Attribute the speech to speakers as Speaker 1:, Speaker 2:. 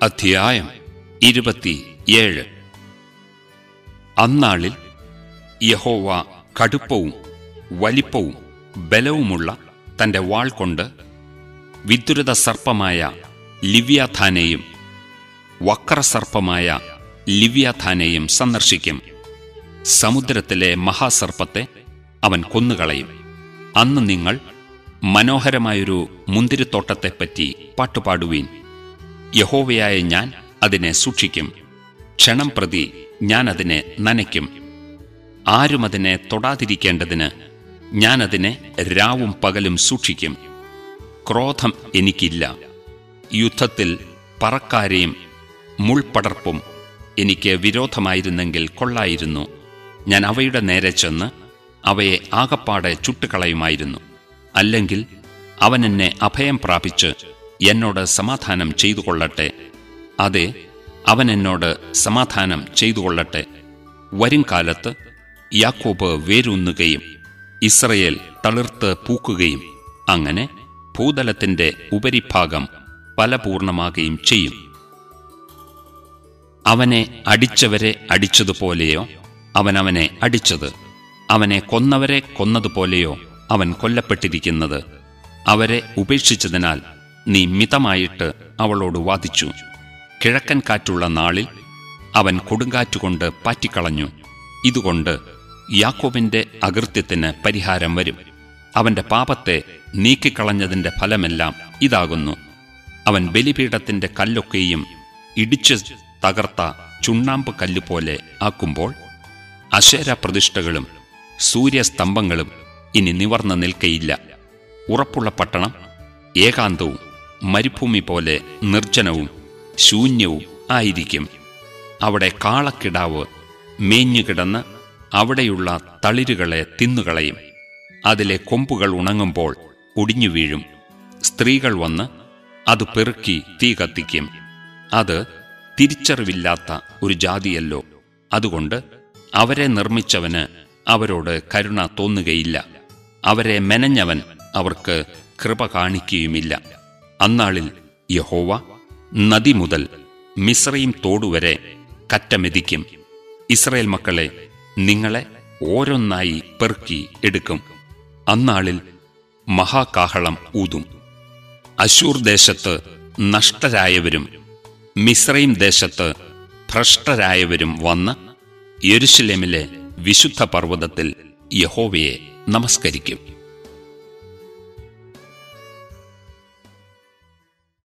Speaker 1: അധ്യായം ഇരുപത്തിയേഴ് അന്നാളിൽ യഹോവ കടുപ്പവും വലിപ്പവും ബലവുമുള്ള തന്റെ വാൾ കൊണ്ട് വിദുരത സർപ്പമായ ലിവ്യാഥാനെയും വക്രസർപ്പമായ ലിവ്യാഥാനെയും സന്ദർശിക്കും സമുദ്രത്തിലെ മഹാസർപ്പത്തെ അവൻ കൊന്നുകളയും അന്ന് നിങ്ങൾ മനോഹരമായൊരു മുന്തിരിത്തോട്ടത്തെപ്പറ്റി പാട്ടുപാടുവീൻ യഹോവയായ ഞാൻ അതിനെ സൂക്ഷിക്കും ക്ഷണം പ്രതി ഞാൻ അതിനെ നനയ്ക്കും ആരും അതിനെ തൊടാതിരിക്കേണ്ടതിന് ഞാൻ അതിനെ രാവും പകലും സൂക്ഷിക്കും ക്രോധം എനിക്കില്ല യുദ്ധത്തിൽ പറക്കാരെയും മുൾപടർപ്പും എനിക്ക് വിരോധമായിരുന്നെങ്കിൽ കൊള്ളായിരുന്നു ഞാൻ അവയുടെ നേരെ ചെന്ന് അവയെ ആകപ്പാടെ ചുട്ടുകളയുമായിരുന്നു അല്ലെങ്കിൽ അവൻ എന്നെ അഭയം പ്രാപിച്ച് എന്നോട് സമാധാനം ചെയ്തു കൊള്ളട്ടെ അതെ അവൻ എന്നോട് സമാധാനം ചെയ്തു കൊള്ളട്ടെ വരും കാലത്ത് യാക്കോബ് വേരൂന്നുകയും ഇസ്രയേൽ തളിർത്ത് പൂക്കുകയും അങ്ങനെ ഭൂതലത്തിന്റെ ഉപരിഭാഗം ഫലപൂർണമാകുകയും ചെയ്യും അവനെ അടിച്ചവരെ അടിച്ചതുപോലെയോ അവൻ അവനെ അടിച്ചത് അവനെ കൊന്നവരെ കൊന്നതുപോലെയോ അവൻ കൊല്ലപ്പെട്ടിരിക്കുന്നത് അവരെ ഉപേക്ഷിച്ചതിനാൽ നീ മിതമായിട്ട് അവളോട് വാദിച്ചു കിഴക്കൻ കാറ്റുള്ള നാളിൽ അവൻ കൊടുങ്കാറ്റുകൊണ്ട് പാറ്റിക്കളഞ്ഞു ഇതുകൊണ്ട് യാക്കോബിന്റെ അകൃത്യത്തിന് പരിഹാരം വരും അവന്റെ പാപത്തെ നീക്കിക്കളഞ്ഞതിന്റെ ഫലമെല്ലാം ഇതാകുന്നു അവൻ ബലിപീഠത്തിന്റെ കല്ലൊക്കെയും ഇടിച്ചു തകർത്ത ചുണ്ണാമ്പ് കല്ലുപോലെ ആക്കുമ്പോൾ അശേര പ്രതിഷ്ഠകളും സൂര്യസ്തംഭങ്ങളും ഇനി നിവർന്നു നിൽക്കയില്ല ഉറപ്പുള്ള പട്ടണം ഏകാന്തവും മരുഭൂമി പോലെ നിർജ്ജനവും ശൂന്യവും ആയിരിക്കും അവിടെ കാളക്കിടാവ് മേഞ്ഞുകിടന്ന് അവിടെയുള്ള തളിരുകളെ തിന്നുകളയും അതിലെ കൊമ്പുകൾ ഉണങ്ങുമ്പോൾ ഒടിഞ്ഞു വീഴും സ്ത്രീകൾ വന്ന് അത് പെറുക്കി തീ കത്തിക്കും അത് തിരിച്ചറിവില്ലാത്ത ഒരു ജാതിയല്ലോ അതുകൊണ്ട് അവരെ നിർമ്മിച്ചവന് അവരോട് കരുണ തോന്നുകയില്ല അവരെ മെനഞ്ഞവൻ അവർക്ക് കൃപ കാണിക്കുകയുമില്ല അന്നാളിൽ യഹോവ നദി മുതൽ മിശ്രയും തോടുവരെ കറ്റമെതിക്കും ഇസ്രയേൽ മക്കളെ നിങ്ങളെ ഓരോന്നായി പെറുക്കി എടുക്കും അന്നാളിൽ മഹാകാഹളം ഊതും അശൂർ ദേശത്ത് നഷ്ടരായവരും മിശ്രയും ദേശത്ത് ഭ്രഷ്ടരായവരും വന്ന് യെരുശലേമിലെ വിശുദ്ധ പർവ്വതത്തിൽ യഹോവയെ നമസ്കരിക്കും